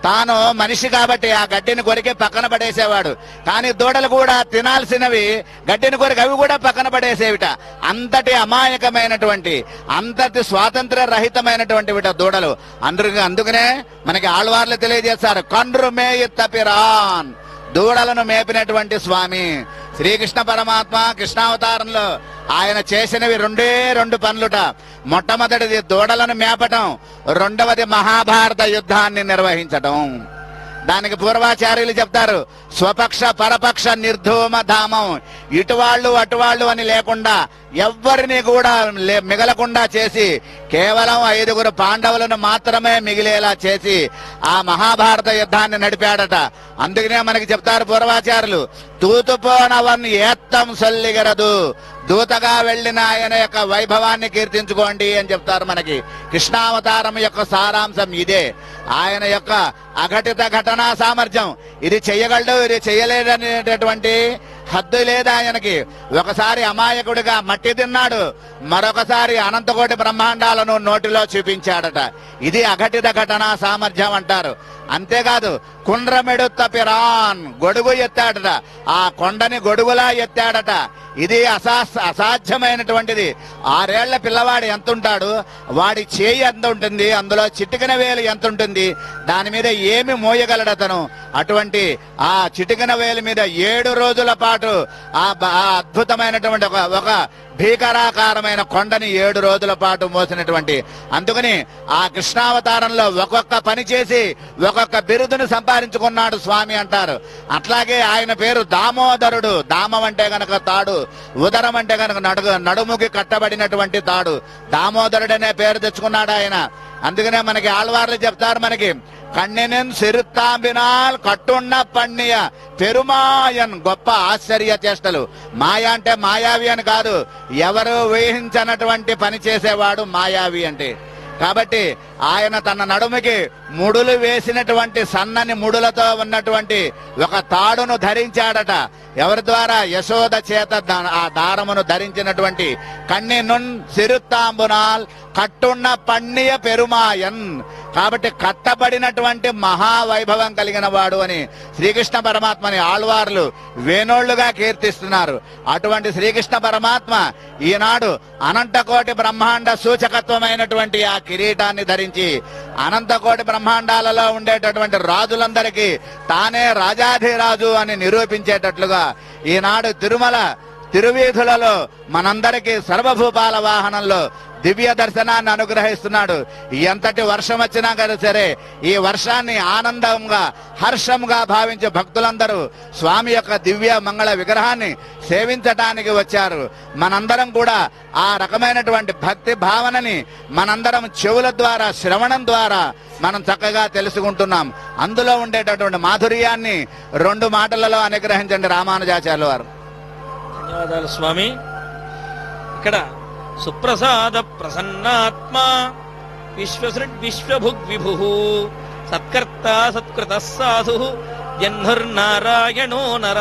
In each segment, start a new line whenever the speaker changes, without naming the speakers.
తాను మనిషి కాబట్టి ఆ గడ్డిని కొరికి పక్కన పడేసేవాడు కానీ దూడలు కూడా తినాల్సినవి గడ్డిని కొరికి అవి కూడా పక్కన పడేసేవిట అంతటి అమాయకమైనటువంటి అంతటి స్వాతంత్ర రహితమైనటువంటి విట దూడలు అందరు అందుకనే మనకి ఆళ్వార్లు తెలియజేస్తారు కండ్రు మేయి తపిరాన్ దూడలను మేపినటువంటి స్వామి శ్రీకృష్ణ పరమాత్మ కృష్ణావతారంలో ఆయన చేసినవి రెండే రెండు పనులుట మొట్టమొదటిది దూడలను మేపటం రెండవది మహాభారత యుద్ధాన్ని నిర్వహించటం దానికి పూర్వాచార్యులు చెప్తారు స్వపక్ష పరపక్ష నిర్ధూమ ధామం ఇటువాళ్ళు అటువాళ్ళు అని లేకుండా ఎవ్వరిని కూడా లే- మిగలకుండా చేసి కేవలం ఐదుగురు పాండవులను మాత్రమే మిగిలేలా చేసి ఆ మహాభారత యుద్ధాన్ని నడిపాడట అందుకనే మనకి చెప్తారు పూర్వాచారులు తూతుపోనవన్ ఏత్తం సొల్లిగరదు దూతగా వెళ్ళిన ఆయన యొక్క వైభవాన్ని కీర్తించుకోండి అని చెప్తారు మనకి కృష్ణావతారం యొక్క సారాంశం ఇదే ఆయన యొక్క అఘటిత ఘటనా సామర్థ్యం ఇది చెయ్యగలడు ఇది చెయ్యలేదనేటటువంటి హద్దు లేదు ఆయనకి ఒకసారి అమాయకుడిగా మట్టి తిన్నాడు మరొకసారి అనంతకోటి బ్రహ్మాండాలను నోటిలో చూపించాడట ఇది అఘటిత ఘటనా సామర్థ్యం అంటారు అంతేకాదు కుండ్రమెడు తపిరాన్ గొడుగు ఎత్తాడట ఆ కొండని గొడుగులా ఎత్తాడట ఇది అసా అసాధ్యమైనటువంటిది ఆరేళ్ల పిల్లవాడు ఎంత ఉంటాడు వాడి చేయి ఎంత ఉంటుంది అందులో చిటికిన వేలు ఎంత ఉంటుంది దాని మీద ఏమి మోయగలడు అతను అటువంటి ఆ చిటికిన వేలు మీద ఏడు రోజుల పాటు ఆ బ- ఆ అద్భుతమైనటువంటి ఒక ఒక భీకరాకారమైన కొండని ఏడు రోజుల పాటు మోసినటువంటి అందుకని ఆ కృష్ణావతారంలో ఒక్కొక్క పని చేసి ఒక్కొక్క బిరుదును సంపాదించుకున్నాడు స్వామి అంటారు అట్లాగే ఆయన పేరు దామోదరుడు దామం అంటే గనక తాడు ఉదరం అంటే గనక నడుగు నడుముకి కట్టబడినటువంటి తాడు దామోదరుడు అనే పేరు తెచ్చుకున్నాడు ఆయన అందుకనే మనకి ఆళ్వార్లు చెప్తారు మనకి కన్నెనెన్ సిరుత్తాంబినాల్ కట్టున్న పన్నియ పెరుమాయన్ గొప్ప ఆశ్చర్య చేష్టలు మాయ అంటే మాయావి అని కాదు ఎవరు ఊహించనటువంటి పని చేసేవాడు మాయావి అంటే కాబట్టి ఆయన తన నడుముకి ముడులు వేసినటువంటి సన్నని ముడులతో ఉన్నటువంటి ఒక తాడును ధరించాడట ఎవరి ద్వారా యశోద చేత దా- ఆ దారమును ధరించినటువంటి కన్ని నున్ సిరుత్తాంబునాల్ కట్టున్న పన్నియ పెరుమాయన్ కాబట్టి కట్టబడినటువంటి మహావైభవం కలిగిన వాడు అని శ్రీకృష్ణ పరమాత్మని ఆళ్వార్లు వేణోళ్లుగా కీర్తిస్తున్నారు అటువంటి శ్రీకృష్ణ పరమాత్మ ఈనాడు అనంతకోటి బ్రహ్మాండ సూచకత్వమైనటువంటి ఆ కిరీటాన్ని ధరించి అనంతకోటి బ్రహ్మాండాలలో ఉండేటటువంటి రాజులందరికీ తానే రాజాధిరాజు అని నిరూపించేటట్లుగా ఈనాడు తిరుమల తిరువీధులలో మనందరికీ సర్వభూపాల వాహనంలో దివ్య దర్శనాన్ని అనుగ్రహిస్తున్నాడు ఎంతటి వర్షం వచ్చినా కదా సరే ఈ వర్షాన్ని ఆనందంగా హర్షంగా భావించే భక్తులందరూ స్వామి యొక్క దివ్య మంగళ విగ్రహాన్ని సేవించటానికి వచ్చారు మనందరం కూడా ఆ రకమైనటువంటి భక్తి భావనని మనందరం చెవుల ద్వారా శ్రవణం ద్వారా మనం చక్కగా తెలుసుకుంటున్నాం అందులో ఉండేటటువంటి మాధుర్యాన్ని రెండు మాటలలో అనుగ్రహించండి రామానుజాచార్యుల వారు
ధన్యవాదాలు స్వామి ఇక్కడ సుప్రసాద ప్రసన్నాత్మ విశ్వసృడ్ విశ్వభుగ్ విభు సత్కర్త సత్కృత సాధు జన్మర్నారాయణో నర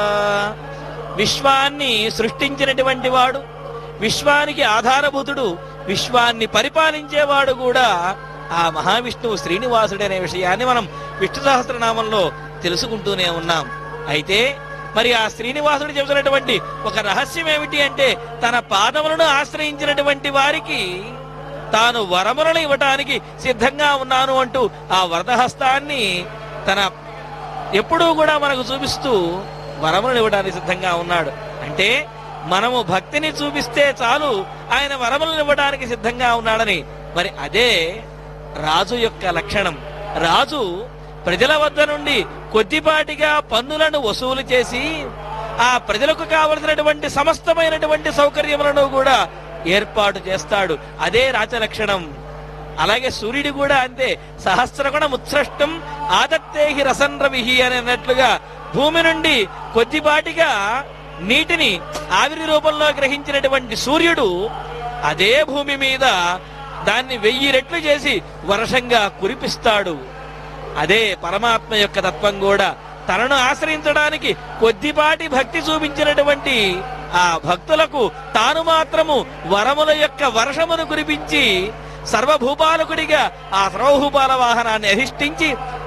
విశ్వాన్ని సృష్టించినటువంటి వాడు విశ్వానికి ఆధారభూతుడు విశ్వాన్ని పరిపాలించేవాడు కూడా ఆ మహావిష్ణువు శ్రీనివాసుడు అనే విషయాన్ని మనం విష్ణు సహస్రనామంలో తెలుసుకుంటూనే ఉన్నాం అయితే మరి ఆ శ్రీనివాసుడు చెబుతున్నటువంటి ఒక రహస్యం ఏమిటి అంటే తన పాదములను ఆశ్రయించినటువంటి వారికి తాను వరములను ఇవ్వటానికి సిద్ధంగా ఉన్నాను అంటూ ఆ వరదహస్తాన్ని తన ఎప్పుడూ కూడా మనకు చూపిస్తూ వరములను ఇవ్వడానికి సిద్ధంగా ఉన్నాడు అంటే మనము భక్తిని చూపిస్తే చాలు ఆయన వరములను ఇవ్వడానికి సిద్ధంగా ఉన్నాడని మరి అదే రాజు యొక్క లక్షణం రాజు ప్రజల వద్ద నుండి కొద్దిపాటిగా పన్నులను వసూలు చేసి ఆ ప్రజలకు కావలసినటువంటి సమస్తమైనటువంటి సౌకర్యములను కూడా ఏర్పాటు చేస్తాడు అదే రాజలక్షణం అలాగే సూర్యుడు కూడా అంతే సహస్రగుణ ఉత్సృష్టం ఆదత్తేహి రసన్ రవిహి అని అన్నట్లుగా భూమి నుండి కొద్దిపాటిగా నీటిని ఆవిరి రూపంలో గ్రహించినటువంటి సూర్యుడు అదే భూమి మీద దాన్ని వెయ్యి రెట్లు చేసి వర్షంగా కురిపిస్తాడు అదే పరమాత్మ యొక్క తత్వం కూడా తనను ఆశ్రయించడానికి కొద్దిపాటి భక్తి చూపించినటువంటి ఆ భక్తులకు తాను మాత్రము వరముల యొక్క వర్షమును కురిపించి సర్వభూపాలకుడిగా ఆ సర్వభూపాల వాహనాన్ని అధిష్ఠించి